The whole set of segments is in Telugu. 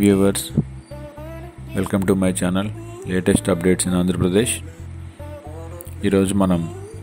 viewers welcome to my channel latest updates in Andhra Pradesh ఈరోజు మనం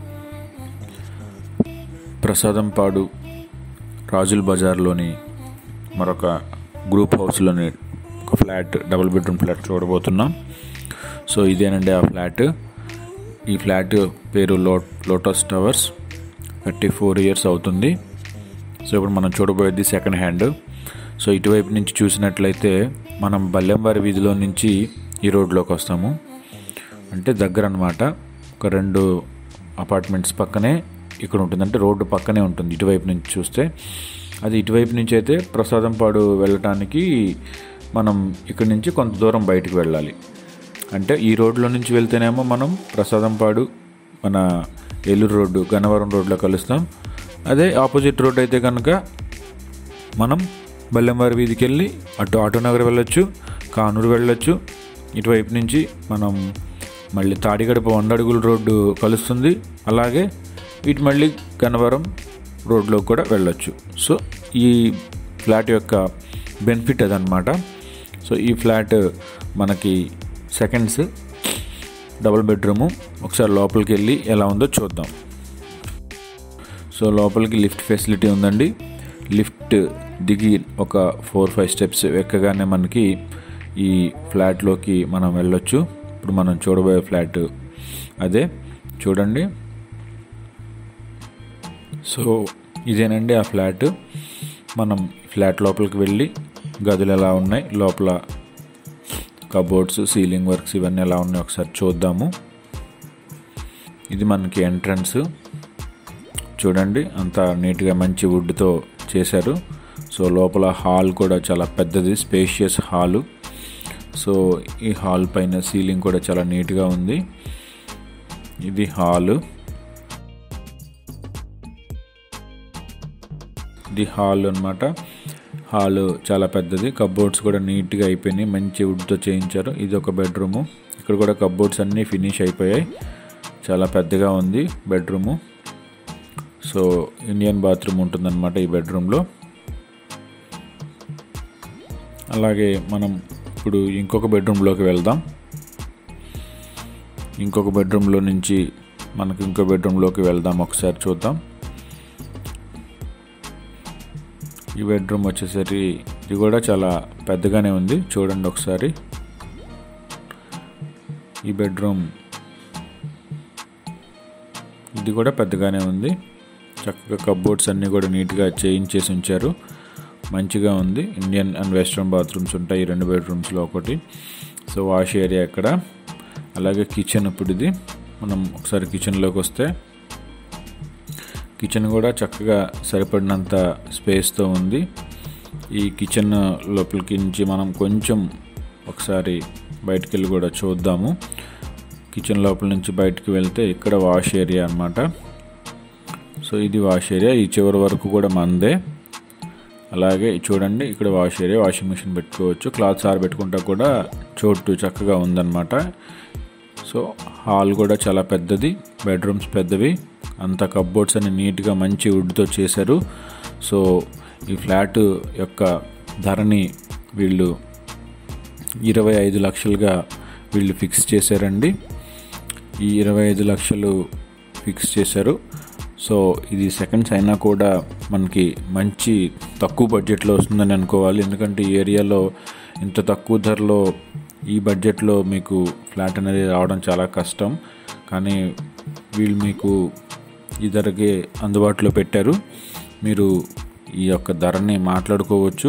ప్రసాదంపాడు రాజుల్ బజార్లోని మరొక గ్రూప్ హౌస్లోని ఒక ఫ్లాట్ డబుల్ బెడ్రూమ్ ఫ్లాట్ చూడబోతున్నాం సో ఇదేనండి ఆ ఫ్లాట్ ఈ ఫ్లాట్ పేరు లో lotus towers thirty four years అవుతుంది సో ఇప్పుడు మనం చూడబోయేది సెకండ్ హ్యాండ్ సో ఇటువైపు నుంచి చూసినట్లయితే మనం బల్లెంవారి వీధిలో నుంచి ఈ రోడ్లోకి వస్తాము అంటే దగ్గర అనమాట ఒక రెండు అపార్ట్మెంట్స్ పక్కనే ఇక్కడ ఉంటుంది అంటే రోడ్డు పక్కనే ఉంటుంది ఇటువైపు నుంచి చూస్తే అది ఇటువైపు నుంచి అయితే ప్రసాదంపాడు వెళ్ళటానికి మనం ఇక్కడి నుంచి కొంత దూరం బయటికి వెళ్ళాలి అంటే ఈ రోడ్లో నుంచి వెళ్తేనేమో మనం ప్రసాదంపాడు మన ఏలూరు రోడ్డు గన్నవరం రోడ్లో కలుస్తాం అదే ఆపోజిట్ రోడ్ అయితే కనుక మనం బల్లెంవారి వీధికి వెళ్ళి అటు ఆటోనగర్ వెళ్ళొచ్చు కానూరు వెళ్ళొచ్చు ఇటువైపు నుంచి మనం మళ్ళీ తాడిగడప వంద అడుగుల రోడ్డు కలుస్తుంది అలాగే ఇటు మళ్ళీ గన్నవరం రోడ్లో కూడా వెళ్ళొచ్చు సో ఈ ఫ్లాట్ యొక్క బెనిఫిట్ అదనమాట సో ఈ ఫ్లాట్ మనకి సెకండ్స్ డబుల్ బెడ్రూము ఒకసారి లోపలికి వెళ్ళి ఎలా ఉందో చూద్దాం సో లోపలికి లిఫ్ట్ ఫెసిలిటీ ఉందండి లిఫ్ట్ దిగి ఒక ఫోర్ ఫైవ్ స్టెప్స్ ఎక్కగానే మనకి ఈ ఫ్లాట్లోకి మనం వెళ్ళొచ్చు ఇప్పుడు మనం చూడబోయే ఫ్లాట్ అదే చూడండి సో ఇదేనండి ఆ ఫ్లాట్ మనం ఫ్లాట్ లోపలికి వెళ్ళి గదులు ఎలా ఉన్నాయి లోపల కబోర్డ్స్ సీలింగ్ వర్క్స్ ఇవన్నీ ఎలా ఉన్నాయి ఒకసారి చూద్దాము ఇది మనకి ఎంట్రన్స్ చూడండి అంత నీట్గా మంచి వుడ్తో చేశారు సో లోపల హాల్ కూడా చాలా పెద్దది స్పేషియస్ హాలు సో ఈ హాల్ పైన సీలింగ్ కూడా చాలా నీట్గా ఉంది ఇది హాలు ఇది హాల్ అనమాట హాల్ చాలా పెద్దది కబోర్డ్స్ కూడా నీట్గా అయిపోయినాయి మంచి వుడ్తో చేయించారు ఇది ఒక బెడ్రూము ఇక్కడ కూడా కబోర్డ్స్ అన్నీ ఫినిష్ అయిపోయాయి చాలా పెద్దగా ఉంది బెడ్రూము సో ఇండియన్ బాత్రూమ్ ఉంటుందన్నమాట ఈ బెడ్రూమ్లో అలాగే మనం ఇప్పుడు ఇంకొక బెడ్రూమ్లోకి వెళ్దాం ఇంకొక బెడ్రూమ్లో నుంచి మనకు ఇంకో బెడ్రూమ్లోకి వెళ్దాం ఒకసారి చూద్దాం ఈ బెడ్రూమ్ వచ్చేసరికి ఇది కూడా చాలా పెద్దగానే ఉంది చూడండి ఒకసారి ఈ బెడ్రూమ్ ఇది కూడా పెద్దగానే ఉంది చక్కగా కబోర్డ్స్ అన్నీ కూడా నీట్గా చేయించేసి ఉంచారు మంచిగా ఉంది ఇండియన్ అండ్ వెస్ట్రన్ బాత్రూమ్స్ ఉంటాయి ఈ రెండు బెడ్రూమ్స్లో ఒకటి సో వాష్ ఏరియా ఇక్కడ అలాగే కిచెన్ ఇప్పుడు ఇది మనం ఒకసారి కిచెన్లోకి వస్తే కిచెన్ కూడా చక్కగా సరిపడినంత స్పేస్తో ఉంది ఈ కిచెన్ లోపలికి నుంచి మనం కొంచెం ఒకసారి బయటికి వెళ్ళి కూడా చూద్దాము కిచెన్ లోపల నుంచి బయటకు వెళ్తే ఇక్కడ వాష్ ఏరియా అనమాట సో ఇది వాష్ ఏరియా ఈ చివరి వరకు కూడా మందే అలాగే చూడండి ఇక్కడ వాష్ ఏరియా వాషింగ్ మిషన్ పెట్టుకోవచ్చు క్లాత్స్ ఆరబెట్టుకుంటా కూడా చోటు చక్కగా ఉందన్నమాట సో హాల్ కూడా చాలా పెద్దది బెడ్రూమ్స్ పెద్దవి అంత కబ్బోర్డ్స్ అన్ని నీట్గా మంచి వుడ్తో చేశారు సో ఈ ఫ్లాట్ యొక్క ధరని వీళ్ళు ఇరవై ఐదు లక్షలుగా వీళ్ళు ఫిక్స్ చేశారండి ఈ ఇరవై ఐదు లక్షలు ఫిక్స్ చేశారు సో ఇది సెకండ్స్ అయినా కూడా మనకి మంచి తక్కువ బడ్జెట్లో వస్తుందని అనుకోవాలి ఎందుకంటే ఈ ఏరియాలో ఇంత తక్కువ ధరలో ఈ బడ్జెట్లో మీకు ఫ్లాట్ అనేది రావడం చాలా కష్టం కానీ వీళ్ళు మీకు ఈ ధరకే అందుబాటులో పెట్టారు మీరు ఈ యొక్క ధరని మాట్లాడుకోవచ్చు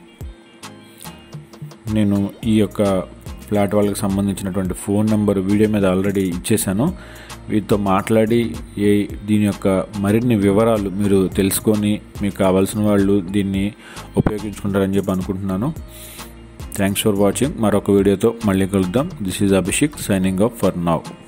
నేను ఈ యొక్క ఫ్లాట్ వాళ్ళకి సంబంధించినటువంటి ఫోన్ నెంబర్ వీడియో మీద ఆల్రెడీ ఇచ్చేసాను వీటితో మాట్లాడి ఏ దీని యొక్క మరిన్ని వివరాలు మీరు తెలుసుకొని మీకు కావాల్సిన వాళ్ళు దీన్ని ఉపయోగించుకుంటారని చెప్పి అనుకుంటున్నాను థ్యాంక్స్ ఫర్ వాచింగ్ మరొక వీడియోతో మళ్ళీ కలుద్దాం this is Abhishek signing off for now